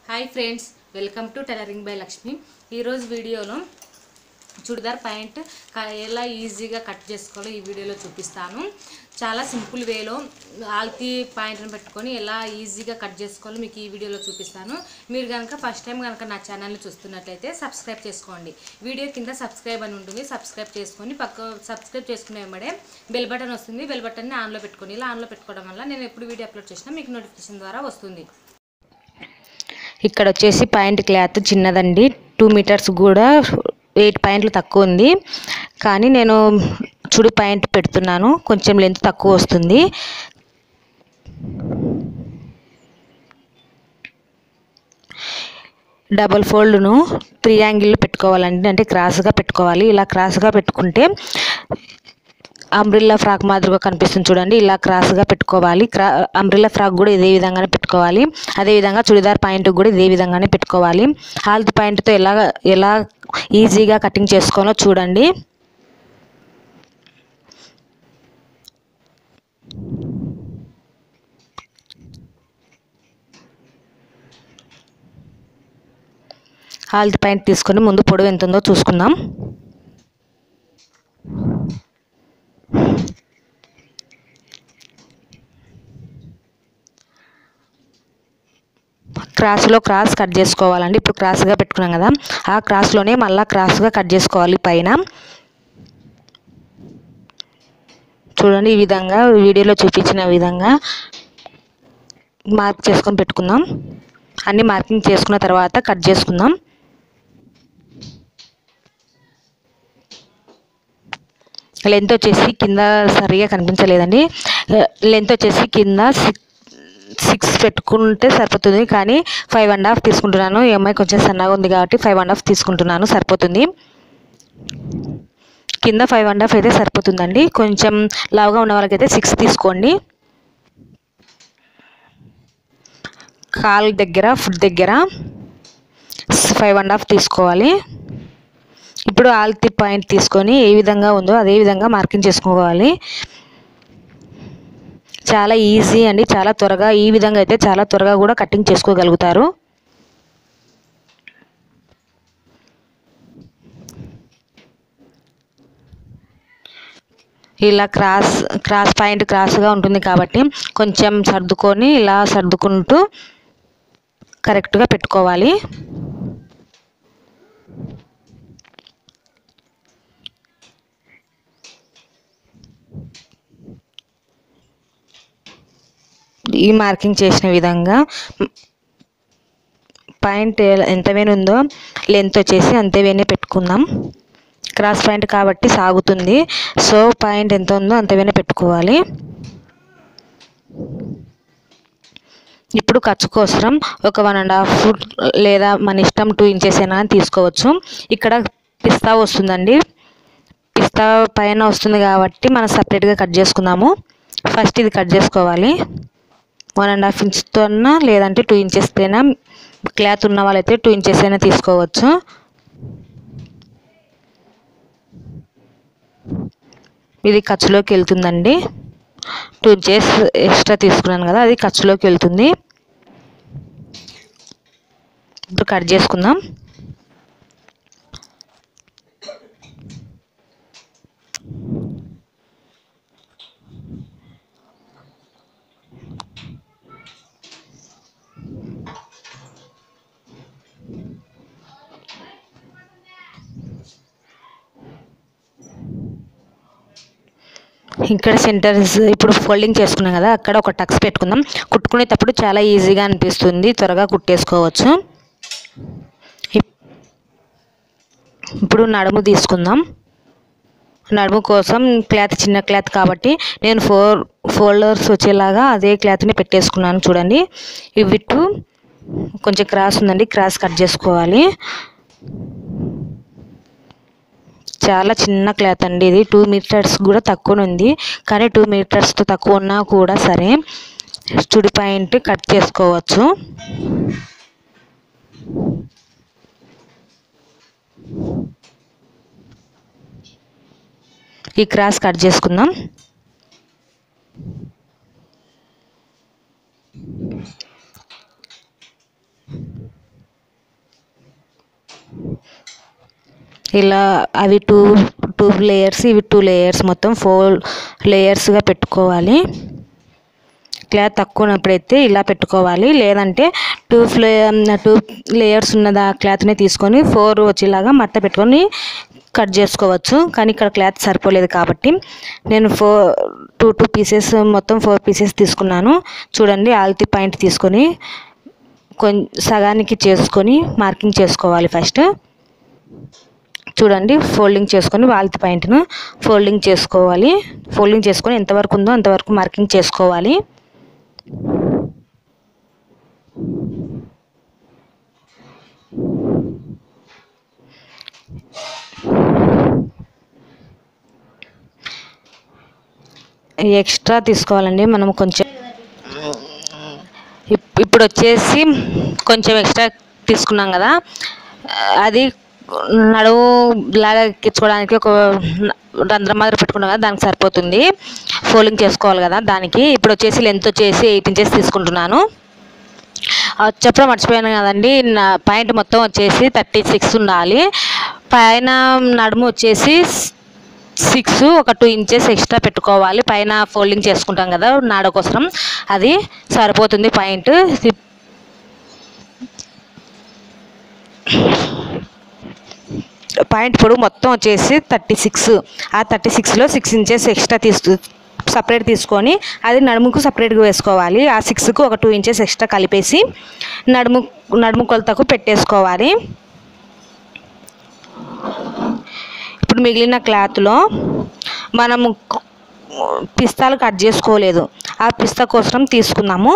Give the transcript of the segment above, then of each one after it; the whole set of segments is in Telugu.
hi friends welcome to tailoring by Lakshmi ఈరోజు వీడియోలో చుడిదార్ ప్యాంట్ క- ఎలా ఈజీగా కట్ చేసుకోవాలో ఈ వీడియోలో చూపిస్తాను చాలా సింపుల్ వేలో ఆల్తీ పాయింట్ని పెట్టుకొని ఎలా ఈజీగా కట్ చేసుకోవాలో మీకు ఈ వీడియోలో చూపిస్తాను మీరు కనుక ఫస్ట్ టైం కనుక నా ఛానల్ని చూస్తున్నట్లయితే సబ్స్క్రైబ్ చేసుకోండి వీడియో కింద సబ్స్క్రైబ్ అని ఉంటుంది సబ్స్క్రైబ్ చేసుకొని పక్క సబ్స్క్రైబ్ చేసుకునే వెంబడే బెల్ బటన్ వస్తుంది బెల్ బటన్ని ఆన్లో పెట్టుకొని ఇలా ఆన్లో పెట్టుకోవడం వల్ల నేను ఎప్పుడు వీడియో అప్లోడ్ చేసినా మీకు నోటిఫికేషన్ ద్వారా వస్తుంది ఇక్కడ వచ్చేసి పాయింట్ క్లాత్ చిన్నదండి టూ మీటర్స్ కూడా ఎయిట్ పాయింట్లు తక్కువ ఉంది కానీ నేను చుడి పాయింట్ పెడుతున్నాను కొంచెం లెంత్ తక్కువ వస్తుంది డబల్ ఫోల్డ్ను త్రీ యాంగిల్లో పెట్టుకోవాలండి అంటే క్రాస్గా పెట్టుకోవాలి ఇలా క్రాస్గా పెట్టుకుంటే అంబ్రిల్లా ఫ్రాక్ మాదిరిగా కనిపిస్తుంది చూడండి ఇలా క్రాస్గా పెట్టుకోవాలి క్రా అంబ్రిల్లా ఫ్రాక్ కూడా ఇదే విధంగానే పెట్టుకోవాలి అదేవిధంగా చుడిదార్ పాయింట్ కూడా ఇదే విధంగానే పెట్టుకోవాలి హాల్త్ పాయింట్తో ఎలా ఎలా ఈజీగా కటింగ్ చేసుకోవాలో చూడండి హాల్త్ పాయింట్ తీసుకొని ముందు పొడవు ఎంత ఉందో చూసుకుందాం క్రాస్లో క్రాస్ కట్ చేసుకోవాలండి ఇప్పుడు క్రాస్గా పెట్టుకున్నాం కదా ఆ క్రాస్లోనే మళ్ళీ క్రాస్గా కట్ చేసుకోవాలి పైన చూడండి ఈ విధంగా వీడియోలో చూపించిన విధంగా మార్క్ చేసుకొని పెట్టుకుందాం అన్ని మార్కింగ్ చేసుకున్న తర్వాత కట్ చేసుకుందాం లెంత్ వచ్చేసి కింద సరిగా కనిపించలేదండి లెంత్ వచ్చేసి కింద సిక్స్ సిక్స్ పెట్టుకుంటే సరిపోతుంది కానీ ఫైవ్ అండ్ హాఫ్ తీసుకుంటున్నాను ఈ అమ్మాయి కొంచెం సన్నగా ఉంది కాబట్టి ఫైవ్ అండ్ హాఫ్ తీసుకుంటున్నాను సరిపోతుంది కింద ఫైవ్ అండ్ హాఫ్ అయితే సరిపోతుందండి కొంచెం లావుగా ఉన్న వాళ్ళకైతే సిక్స్ తీసుకోండి కాల్ దగ్గర ఫుట్ దగ్గర ఫైవ్ అండ్ హాఫ్ తీసుకోవాలి ఇప్పుడు ఆల్తి పాయింట్ తీసుకొని ఏ విధంగా ఉందో అదే విధంగా మార్కింగ్ చేసుకోవాలి చాలా ఈజీ అండి చాలా త్వరగా ఈ విధంగా అయితే చాలా త్వరగా కూడా కటింగ్ చేసుకోగలుగుతారు ఇలా క్రాస్ క్రాస్ పాయింట్ క్రాస్గా ఉంటుంది కాబట్టి కొంచెం సర్దుకొని ఇలా సర్దుకుంటూ కరెక్ట్గా పెట్టుకోవాలి ఈ మార్కింగ్ చేసిన విధంగా పాయింట్ ఎంత వేని ఉందో లెంత్ వచ్చేసి అంతే వేనే పెట్టుకుందాం క్రాస్ పాయింట్ కాబట్టి సాగుతుంది సో పాయింట్ ఎంత ఉందో అంత వేనే పెట్టుకోవాలి ఇప్పుడు ఖర్చు కోసం ఒక వన్ అండ్ హాఫ్ లేదా మన ఇష్టం టూ ఇంచెస్ అయినా తీసుకోవచ్చు ఇక్కడ పిస్తా వస్తుందండి పిస్తా పైన వస్తుంది కాబట్టి మనం సపరేట్గా కట్ చేసుకుందాము ఫస్ట్ ఇది కట్ చేసుకోవాలి వన్ అండ్ హాఫ్ ఇంచ్తో అన్నా లేదంటే టూ ఇంచెస్ అయినా క్లాత్ ఉన్న వాళ్ళైతే టూ ఇంచెస్ అయినా తీసుకోవచ్చు ఇది ఖర్చులోకి వెళ్తుందండి టూ ఇంచెస్ ఎక్స్ట్రా తీసుకున్నాను కదా అది ఖర్చులోకి వెళ్తుంది ఇప్పుడు కట్ చేసుకుందాం ఇక్కడ సెంటర్స్ ఇప్పుడు ఫోల్డింగ్ చేసుకున్నాం కదా అక్కడ ఒక టక్స్ పెట్టుకుందాం కుట్టుకునేటప్పుడు చాలా ఈజీగా అనిపిస్తుంది త్వరగా కుట్టేసుకోవచ్చు ఇప్- ఇప్పుడు నడుము తీసుకుందాం నడుము కోసం క్లాత్ చిన్న క్లాత్ కాబట్టి నేను ఫోర్ ఫోల్డర్స్ వచ్చేలాగా అదే క్లాత్ని పెట్టేసుకున్నాను చూడండి ఇవి టూ కొంచెం క్రాస్ ఉందండి క్రాస్ కట్ చేసుకోవాలి చాలా చిన్న క్లాత్ అండి ఇది టూ మీటర్స్ కూడా తక్కువ ఉంది కానీ టూ మీటర్స్తో తక్కువ ఉన్నా కూడా సరే చుడి పాయింట్ కట్ చేసుకోవచ్చు ఈ క్రాస్ కట్ చేసుకుందాం ఇలా అవి టూ టూ లేయర్స్ ఇవి టూ లేయర్స్ మొత్తం ఫోర్ లేయర్స్గా పెట్టుకోవాలి క్లాత్ తక్కువ ఉన్నప్పుడైతే ఇలా పెట్టుకోవాలి లేదంటే టూ ఫ్లే టూ లేయర్స్ ఉన్నది ఆ క్లాత్ని తీసుకొని ఫోర్ వచ్చేలాగా మట్ట పెట్టుకొని కట్ చేసుకోవచ్చు కానీ ఇక్కడ క్లాత్ సరిపోలేదు కాబట్టి నేను ఫోర్ టూ టూ పీసెస్ మొత్తం ఫోర్ పీసెస్ తీసుకున్నాను చూడండి ఆల్తి పాయింట్ తీసుకొని కొంచెం సగానికి చేసుకొని మార్కింగ్ చేసుకోవాలి ఫస్ట్ చూడండి ఫోల్డింగ్ చేసుకొని వాల్తి పాయింట్ను ఫోల్డింగ్ చేసుకోవాలి ఫోల్డింగ్ చేసుకొని ఎంతవరకు ఉందో అంతవరకు మార్కింగ్ చేసుకోవాలి ఎక్స్ట్రా తీసుకోవాలండి మనం కొంచెం ఇప్- ఇప్పుడు వచ్చేసి కొంచెం ఎక్స్ట్రా తీసుకున్నాం కదా అది నడువు లాగా ఎక్కించుకోవడానికి ఒక రంధ్రం మాదిరి పెట్టుకున్నాం కదా దానికి సరిపోతుంది ఫోల్డింగ్ చేసుకోవాలి కదా దానికి ఇప్పుడు వచ్చేసి లెంత్ వచ్చేసి ఎయిట్ ఇంచెస్ తీసుకుంటున్నాను ఆ, చెప్పడం మర్చిపోయాను కదండి నా పాయింట్ మొత్తం వచ్చేసి థర్టీ సిక్స్ ఉండాలి పైన నడుము వచ్చేసి సిక్స్ ఒక టూ ఇంచెస్ ఎక్స్ట్రా పెట్టుకోవాలి పైన ఫోల్డింగ్ చేసుకుంటాం కదా నాడ కోసం అది సరిపోతుంది పాయింట్ పాయింట్ పొడవు మొత్తం వచ్చేసి థర్టీ సిక్స్ ఆ థర్టీ సిక్స్లో సిక్స్ ఇంచెస్ ఎక్స్ట్రా తీసు సపరేట్ తీసుకొని అది నడుముకు సపరేట్గా వేసుకోవాలి ఆ సిక్స్కు ఒక టూ ఇంచెస్ ఎక్స్ట్రా కలిపేసి నడుము నడుము కొలతకు పెట్టేసుకోవాలి ఇప్పుడు మిగిలిన క్లాత్లో మనము పిస్తాలు కట్ చేసుకోలేదు ఆ పిస్తా కోసం తీసుకున్నాము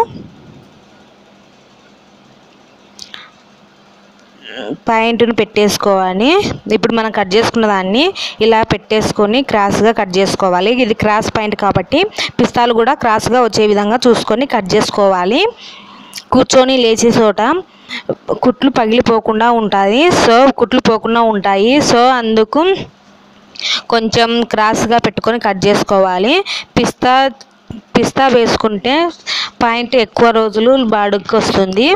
పాయింట్ను పెట్టేసుకోవాలి ఇప్పుడు మనం కట్ చేసుకున్న దాన్ని ఇలా పెట్టేసుకొని క్రాస్గా కట్ చేసుకోవాలి ఇది క్రాస్ పాయింట్ కాబట్టి పిస్తాలు కూడా క్రాస్గా వచ్చే విధంగా చూసుకొని కట్ చేసుకోవాలి కూర్చొని లేచే చోట కుట్లు పగిలిపోకుండా ఉంటుంది సో కుట్లు పోకుండా ఉంటాయి సో అందుకు కొంచెం క్రాస్గా పెట్టుకొని కట్ చేసుకోవాలి పిస్తా పిస్తా వేసుకుంటే పాయింట్ ఎక్కువ రోజులు బాడుకు వస్తుంది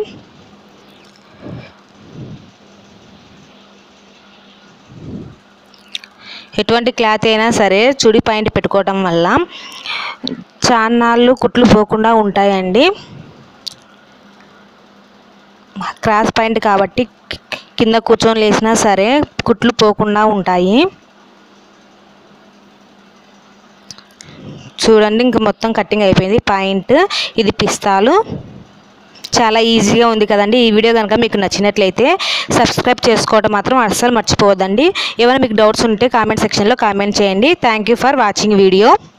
ఎటువంటి క్లాత్ అయినా సరే చుడి పాయింట్ పెట్టుకోవటం వల్ల చాన్నాళ్ళు కుట్లు పోకుండా ఉంటాయండి క్రాస్ పాయింట్ కాబట్టి కి- కింద కూర్చొని లేసినా సరే కుట్లు పోకుండా ఉంటాయి చూడండి ఇంక మొత్తం కటింగ్ అయిపోయింది పాయింట్ ఇది పిస్తాలు చాలా ఈజీగా ఉంది కదండి ఈ వీడియో కనుక మీకు నచ్చినట్లయితే సబ్స్క్రైబ్ చేసుకోవడం మాత్రం అస్సలు మర్చిపోవద్దండి ఏమైనా మీకు డౌట్స్ ఉంటే కామెంట్ సెక్షన్లో కామెంట్ చేయండి thank you for watching video